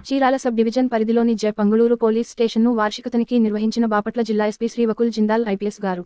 Chirala sub division పరిధిలోని J Panguluru police స్టేషన్ను వార్షిక తనిఖీ నిర్వహించిన బాపట్ల జిల్లా ఎస్పీ శ్రీ వకుల్ జిందాల్ ఐపీఎస్ గారు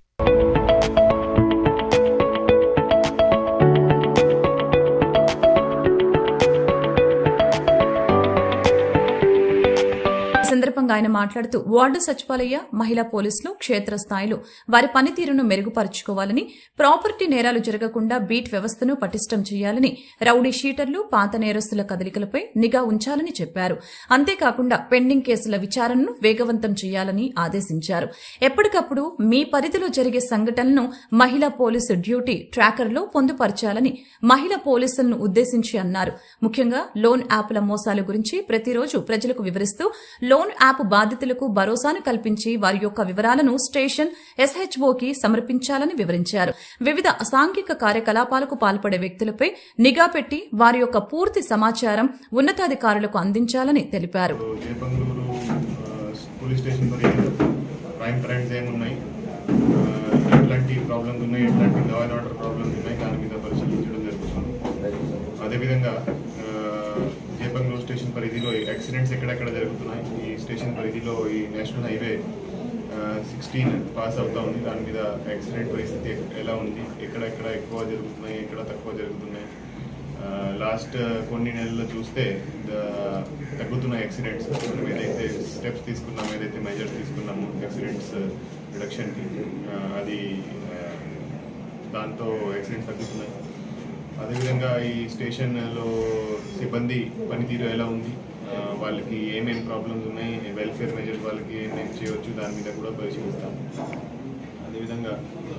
ఈ సందర్భంగా ఆయన మాట్లాడుతూ వార్డు సచివాలయ మహిళా పోలీసులు క్షేత్రస్థాయిలో వారి పనితీరును మెరుగుపరుచుకోవాలని ప్రాపర్టీ నేరాలు జరగకుండా బీట్ వ్యవస్థను పటిష్టం చేయాలని రౌడీ షీటర్లు పాత నేరస్తుల కదలికలపై నిఘా ఉంచాలని చెప్పారు అంతేకాకుండా పెండింగ్ కేసుల విచారణను వేగవంతం చేయాలని ఆదేశించారు ఎప్పటికప్పుడు మీ పరిధిలో జరిగే సంఘటనలను మహిళా పోలీసు డ్యూటీ ట్రాకర్లో పొందుపరచాలని మహిళా పోలీసులను ఉద్దేశించి అన్నారు ముఖ్యంగా లోన్ యాప్ల మోసాల గురించి ప్రతిరోజు ప్రజలకు వివరిస్తూ లోన్ యాప్ బాధితులకు భరోసాను కల్పించి వారి యొక్క వివరాలను స్టేషన్ ఎస్హెచ్ఓకి సమర్పించాలని వివరించారు వివిధ అసాంఘిక కార్యకలాపాలకు పాల్పడే వ్యక్తులపై నిఘా పెట్టి వారి యొక్క పూర్తి సమాచారం ఉన్నతాధికారులకు అందించాలని తెలిపారు జయపంగళూరు పోలీస్ స్టేషన్ పరిధిలో క్రైమ్ ట్రెండ్స్ ఏమున్నాయి ఆ, ఎట్లాంటి ప్రాబ్లమ్స్ ఉన్నాయి ఎట్లాంటి లా అండ్ ఆర్డర్ ప్రాబ్లమ్స్ ఉన్నాయి దాని మీద పరిశీలించడం జరుగుతుంది అదేవిధంగా ఆ, జయపంగళూరు స్టేషన్ పరిధిలో యాక్సిడెంట్స్ ఎక్కడెక్కడ జరుగుతున్నాయి ఈ స్టేషన్ పరిధిలో ఈ నేషనల్ హైవే సిక్స్టీన్ పాస్ అవుతా ఉంది దాని మీద యాక్సిడెంట్ పరిస్థితి ఎలా ఉంది ఎక్కడెక్కడ ఎక్కువ జరుగుతున్నాయి ఎక్కడ తక్కువ జరుగుతున్నాయి లాస్ట్ కొన్ని నెలల్లో చూస్తే ద- తగ్గుతున్న యాక్సిడెంట్స్ మనం ఏదైతే స్టెప్స్ తీసుకున్నామో ఏదైతే మెజర్స్ తీసుకున్నామో యాక్సిడెంట్స్ రిడక్షన్కి అది ఆ, దాంతో యాక్సిడెంట్స్ తగ్గుతున్నాయి అదేవిధంగా ఈ స్టేషన్లో సిబ్బంది పనితీరు ఎలా ఉంది ఆ, వాళ్ళకి ఏమేమి ప్రాబ్లమ్స్ ఉన్నాయి వెల్ఫేర్ మెజర్స్ వాళ్ళకి ఏమేమి చేయవచ్చు దాని మీద కూడా పరిశీలిస్తాం అదేవిధంగా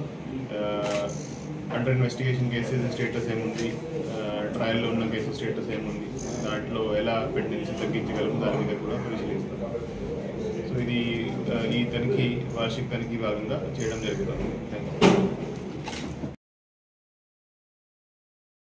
అండర్ ఇన్వెస్టిగేషన్ కేసెస్ స్టేటస్ ఏముంది ట్రయల్లో ఉన్న కేసు స్టేటస్ ఏముంది దాంట్లో ఎలా పెండెన్సీ తగ్గించగలము దాని మీద కూడా పరిశీలిస్తాం సో ఇది ఆ, ఈ తనిఖీ వార్షిక తనిఖీ భాగంగా చేయడం జరుగుతుంది థ్యాంక్ యూ